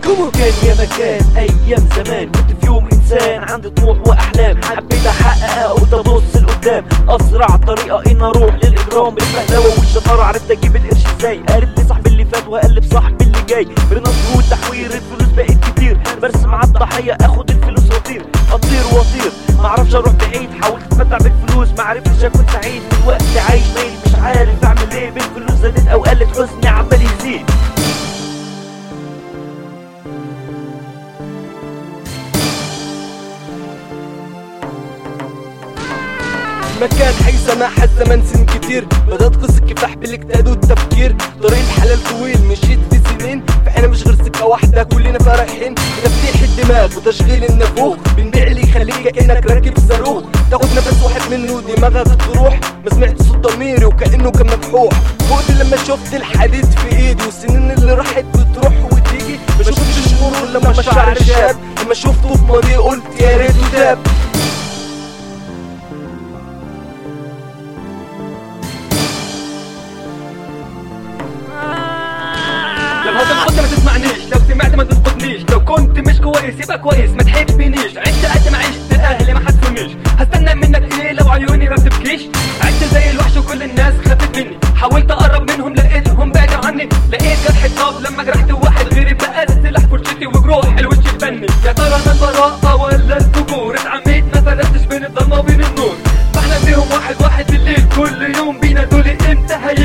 كان يا مكان ايام زمان كنت في يوم انسان عندي طموح واحلام حبيت احققها قلت ابص لقدام اسرع طريقه ان اروح للاجرام بالفهلوه والشطاره عرفت اجيب القرش ازاي قارب لي صاحبي اللي فات واقلب صاحبي اللي جاي بنصر والتحوير الفلوس بقت كتير برسم على الضحيه اخد الفلوس واطير اطير واطير معرفش اروح بعيد حاولت اتمتع بالفلوس معرفتش اكون سعيد دلوقتي عايش ميت مش عارف اعمل ايه بالفلوس زادت او قلت حزني عمال يزيد مكان حي سماح الزمن سن كتير بدأت قصة كفاح بالاجتهاد والتفكير طريق الحلال طويل مشيت في سنين فاحنا مش غير سكة واحدة كلنا فرحين تفتيح الدماغ وتشغيل النافوخ بنبيع اللي يخليك كأنك راكب صاروخ تاخد نفس واحد منه دماغك تروح ما سمعت صوت ضميري وكأنه كان مبحوح فقت لما شفت الحديد في ايدي والسنين اللي راحت بتروح وتيجي ما شفتش الشهور لما الشعر شاب لما شفته في ماضي قلت يا ريته تاب لو هتنقد ما تسمعنيش لو سمعت ما تنقدنيش لو كنت مش كويس يبقى كويس ما تحبنيش عشت قد ما عشت اهلي ما حسونيش هستنى منك ايه لو عيوني ما بتبكيش عشت زي الوحش وكل الناس خافت مني حاولت اقرب منهم لقيتهم بعدوا عني لقيت جرح الطاب لما جرحت واحد غيري بقى السلاح فرشتي وجروح الوش الفني يا ترى انا البراءة ولا الفجور اتعميت ما فرقتش بين الضلمة وبين النور بحلم بيهم واحد واحد بالليل كل يوم بينادولي امتى هيجي